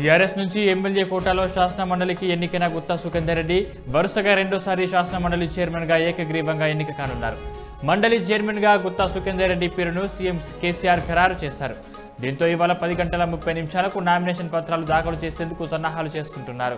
TRS నుంచి MLA కోటాలో శాసన మండలికి ఎన్నికైన గుత్తా సుఖేందర్ రెడ్డి వరుసగా రెండోసారి శాసన మండలి చైర్మన్గా ఏకగ్రీవంగా ఎన్నిక కానున్నారు మండలి చైర్మన్గా గుత్తా సుఖేందర్ రెడ్డి పేరును సీఎం కేసీఆర్ ఖరారు చేశారు దీంతో ఇవాళ పది గంటల ముప్పై నిమిషాలకు నామినేషన్ పత్రాలు దాఖలు చేసేందుకు సన్నాహాలు చేసుకుంటున్నారు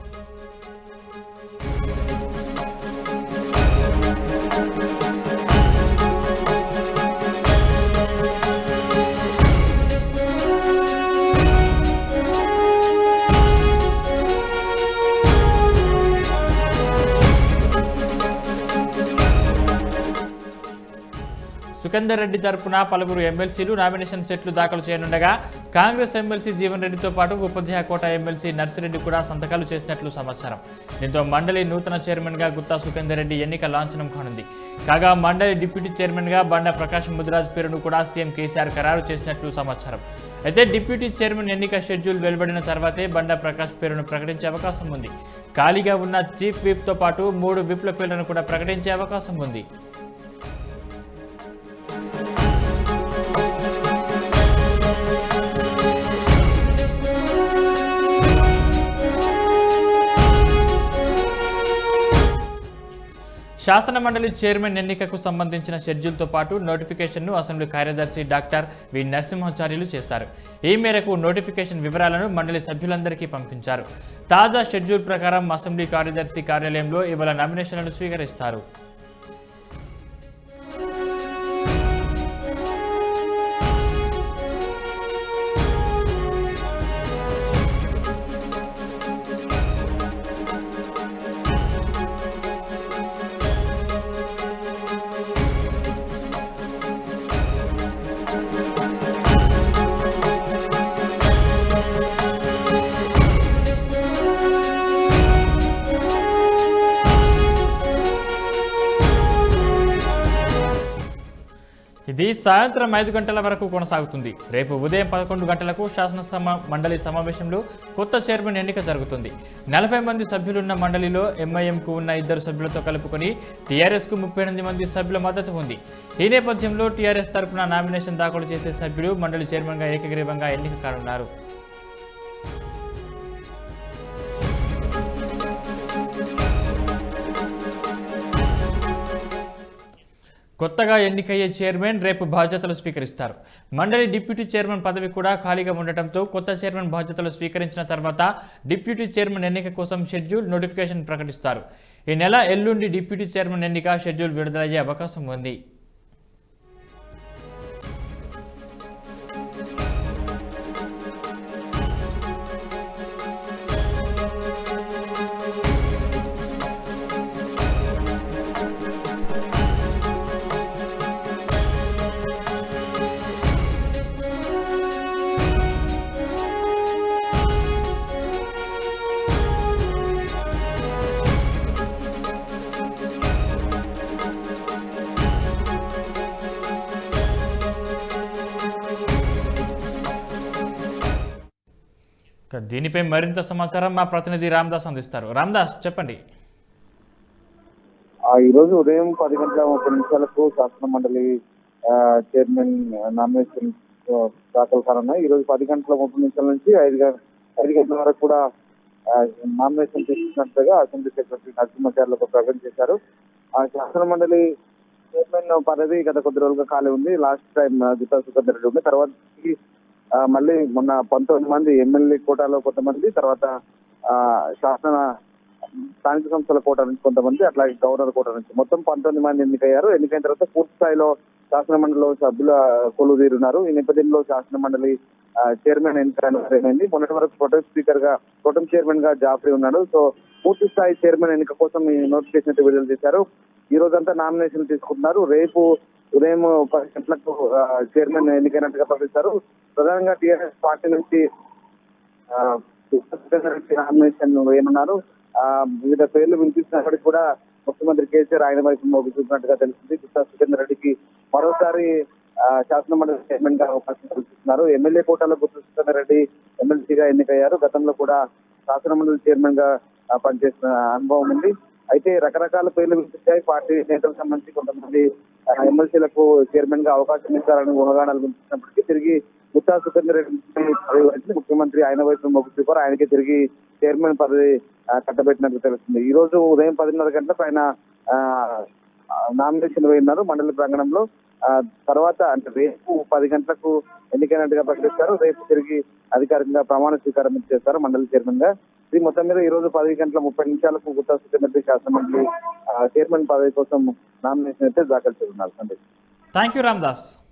సుఖేందర్ రెడ్డి తరపున పలువురు ఎమ్మెల్సీలు నామినేషన్ సెట్లు దాఖలు చేయనుండగా కాంగ్రెస్ ఎమ్మెల్సీ జీవన్ రెడ్డితో పాటు ఉపాధ్యాయ కోట ఎమ్మెల్సీ నర్సిరెడ్డి కూడా సంతకాలు చేసినట్లు సమాచారం దీంతో మండలి నూతన చైర్మన్గా గుత్తా సుఖేందర్ రెడ్డి ఎన్నిక లాంఛనం కానుంది కాగా మండలి డిప్యూటీ చైర్మన్గా బండ ప్రకాష్ ముదిరాజ్ పేరును కూడా సీఎం కేసీఆర్ ఖరారు చేసినట్లు సమాచారం అయితే డిప్యూటీ చైర్మన్ ఎన్నిక షెడ్యూల్ వెలువడిన తర్వాతే బండ ప్రకాష్ పేరును ప్రకటించే అవకాశం ఉంది ఖాళీగా ఉన్న చీఫ్ విప్తో పాటు మూడు విప్ల పేర్లను కూడా ప్రకటించే అవకాశం ఉంది శాసన మండలి చైర్మన్ ఎన్నికకు సంబంధించిన షెడ్యూల్తో పాటు నోటిఫికేషన్ను అసెంబ్లీ కార్యదర్శి డాక్టర్ వి నరసింహాచార్యులు చేశారు ఈ మేరకు నోటిఫికేషన్ వివరాలను మండలి సభ్యులందరికీ పంపించారు తాజా షెడ్యూల్ ప్రకారం అసెంబ్లీ కార్యదర్శి కార్యాలయంలో ఇవాళ నామినేషన్లను స్వీకరిస్తారు ఇది సాయంత్రం ఐదు గంటల వరకు కొనసాగుతుంది రేపు ఉదయం పదకొండు గంటలకు శాసనసభ మండలి సమావేశంలో కొత్త చైర్మన్ ఎన్నిక జరుగుతుంది నలభై మంది సభ్యులున్న మండలిలో ఎంఐఎంకు ఉన్న ఇద్దరు సభ్యులతో కలుపుకొని టీఆర్ఎస్కు ముప్పై ఎనిమిది మంది సభ్యుల మద్దతు ఉంది ఈ నేపథ్యంలో టీఆర్ఎస్ తరపున నామినేషన్ దాఖలు చేసే సభ్యులు మండలి చైర్మన్గా ఏకగ్రీవంగా ఎన్నిక కానున్నారు కొత్తగా ఎన్నికయ్యే చైర్మన్ రేపు బాధ్యతలు స్వీకరిస్తారు మండలి డిప్యూటీ చైర్మన్ పదవి కూడా ఖాళీగా ఉండటంతో కొత్త చైర్మన్ బాధ్యతలు స్వీకరించిన తర్వాత డిప్యూటీ చైర్మన్ ఎన్నిక కోసం షెడ్యూల్ నోటిఫికేషన్ ప్రకటిస్తారు ఈ నెల ఎల్లుండి డిప్యూటీ చైర్మన్ ఎన్నిక షెడ్యూల్ విడుదలయ్యే అవకాశం ఉంది ఇక దీనిపై మరింత సమాచారం మా ప్రతినిధి రామదాస్ అందిస్తారు రామదాస్ చెప్పండి ఆ ఈ రోజు ఉదయం పది గంటల ముప్పై నిమిషాలకు శాసన మండలి ఆ, చైర్మన్ నామినేషన్ ఆ, దాఖలు కానున్నాయి ఈ రోజు పది గంటల ముప్పై నిమిషాల నుంచి ఐదు గం- ఐదు గంటల వరకు కూడా ఆ, నామినేషన్ తీసుకున్నట్టుగా అసెంబ్లీ సెక్రటరీ నరసింహాచార్యులు ఒక ప్రకటన చేశారు ఆ శాసన మండలి చైర్మన్ పదవి గత కొద్ది రోజులుగా ఖాళీ ఉంది లాస్ట్ టైం గితా సుఖేందర్ రెడ్డి ఉంది తర్వాత ఆ, మళ్ళీ మొన్న పంతొమ్మిది మంది ఎమ్మెల్యే కోటాలో కొంతమంది తర్వాత ఆ, శాసన స్థానిక సంస్థల కోట నుంచి కొంతమంది అట్లాగే గవర్నర్ కోట నుంచి మొత్తం పంతొమ్మిది మంది ఎన్నికయ్యారు ఎన్నికైన తర్వాత పూర్తి స్థాయిలో శాసన మండలిలో సభ్యుల కొలువు తీరున్నారు ఈ నేపథ్యంలో శాసన మండలి ఆ, చైర్మన్ ఎన్నికైంది మొన్నటి వరకు ప్రొటెం స్పీకర్ గా ప్రొటెం చైర్మన్ గా జాఫ్రీ ఉన్నాడు సో పూర్తి స్థాయి చైర్మన్ ఎన్నిక కోసం ఈ నోటిఫికేషన్ అయితే విడుదల చేశారు ఈ రోజంతా నామినేషన్ తీసుకుంటున్నారు రేపు ఉదయం పది గంటలకు ఆ, చైర్మన్ ఎన్నికైనట్టుగా ప్రకటిస్తారు ప్రధానంగా టీఆర్ఎస్ పార్టీ నుంచి ఆ, నామినేషన్ వేయనున్నారు ఆ, వివిధ పేర్లు వినిపిస్తున్నప్పటికీ కూడా ముఖ్యమంత్రి కేసీఆర్ ఆయన వైపు మొగ్గు చూపినట్టుగా తెలిసింది గుత్తా సుఖేందర్ రెడ్డికి మరోసారి ఆ, శాసన మండలి చైర్మన్ గా అవకాశం కల్పిస్తున్నారు ఎమ్మెల్యే కోటాలో గుత్తా సుఖేందర్ రెడ్డి ఎమ్మెల్సీగా ఎన్నికయ్యారు గతంలో కూడా శాసన మండలి చైర్మన్ గా ఆ, పనిచేసిన అనుభవం ఉంది అయితే రకరకాల పేర్లు వినిపించాయి పార్టీ నేతలకు సంబంధించి కొంతమంది ఆ, ఎమ్మెల్సీలకు చైర్మన్ గా అవకాశం ఇస్తారని ఊహాగానాలు వినిపిస్తున్నప్పటికీ తిరిగి గుత్తా సుఖేందర్ రెడ్డి పదవి వహించి ముఖ్యమంత్రి ఆయన వైపు మొగ్గు చూపారు ఆయనకి తిరిగి చైర్మన్ పదవి ఆ, కట్టబెట్టినట్టు తెలుస్తుంది ఈ రోజు ఉదయం పదిన్నర గంటలకు ఆయన ఆ, ఆ, నామినేషన్ వేయినారు మండలి ప్రాంగణంలో ఆ, తర్వాత అంటే రేపు పది గంటలకు ఎన్నికైనట్టుగా ప్రకటిస్తారు రేపు తిరిగి అధికారికంగా ప్రమాణ స్వీకారం చేస్తారు మండలి చైర్మన్ గా ఇది మొత్తం మీద ఈ రోజు పది గంటల ముప్పై నిమిషాలకు గుత్తా సుఖేందర్ రెడ్డి శాసనమండలి ఆ, చైర్మన్ పదవి కోసం నామినేషన్ అయితే దాఖలు చేస్తున్నారు సందేశ్ థ్యాంక్ యూ రామ్దాస్